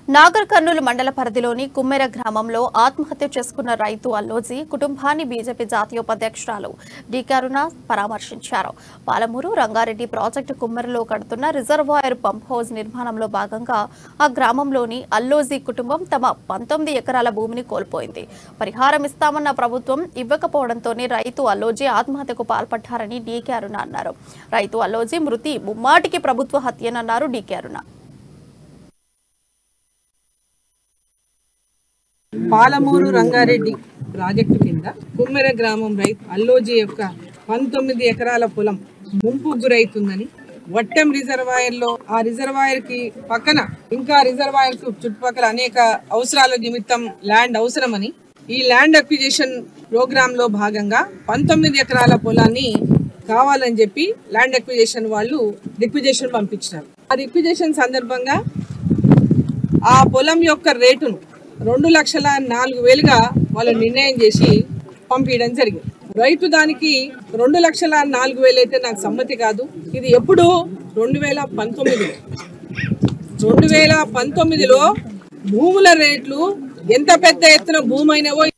నాగర్ కర్నూలు మండల పరిధిలోని కుమ్మెర గ్రామంలో ఆత్మహత్య చేసుకున్న రైతు అల్లోజీ కుటుంబాన్ని బీజేపీ జాతీయ ఉపాధ్యక్షురాలు డి కరుణ పరామర్శించారు పాలమూరు రంగారెడ్డి ప్రాజెక్టు కుమ్మెరలో కడుతున్న రిజర్వాయర్ పంప్ హౌస్ నిర్మాణంలో భాగంగా ఆ గ్రామంలోని అల్లోజీ కుటుంబం తమ పంతొమ్మిది ఎకరాల భూమిని కోల్పోయింది పరిహారం ఇస్తామన్న ప్రభుత్వం ఇవ్వకపోవడంతోనే రైతు అల్లోజీ ఆత్మహత్యకు పాల్పడ్డారని డీకే అరుణ అన్నారు రైతు అల్లోజీ మృతి ముమ్మాటికి ప్రభుత్వ హత్యనన్నారు డీకే అరుణ పాలమూరు రంగారెడ్డి ప్రాజెక్టు కింద కుమ్మెర గ్రామం రైతు అల్లోజీ యొక్క పంతొమ్మిది ఎకరాల పొలం ముంపు గురైతుందని వట్టెం రిజర్వాయర్ లో ఆ రిజర్వాయర్ కి పక్కన ఇంకా రిజర్వాయర్ కు చుట్టుపక్కల అనేక అవసరాల నిమిత్తం ల్యాండ్ అవసరమని ఈ ల్యాండ్ అక్విజిషన్ ప్రోగ్రామ్ లో భాగంగా పంతొమ్మిది ఎకరాల పొలాన్ని కావాలని చెప్పి ల్యాండ్ అక్విజిషన్ వాళ్ళు రిక్విజేషన్ పంపించినారు ఆ రిక్విజేషన్ సందర్భంగా ఆ పొలం యొక్క రేటును రెండు లక్షల నాలుగు వేలుగా వాళ్ళు నిర్ణయం చేసి పంపించడం జరిగింది రైతు దానికి రెండు లక్షల నాలుగు వేలు అయితే నాకు సమ్మతి కాదు ఇది ఎప్పుడు రెండు వేల పంతొమ్మిది రెండు వేల పంతొమ్మిదిలో భూముల రేట్లు ఎంత పెద్ద ఎత్తున భూమి అయినవో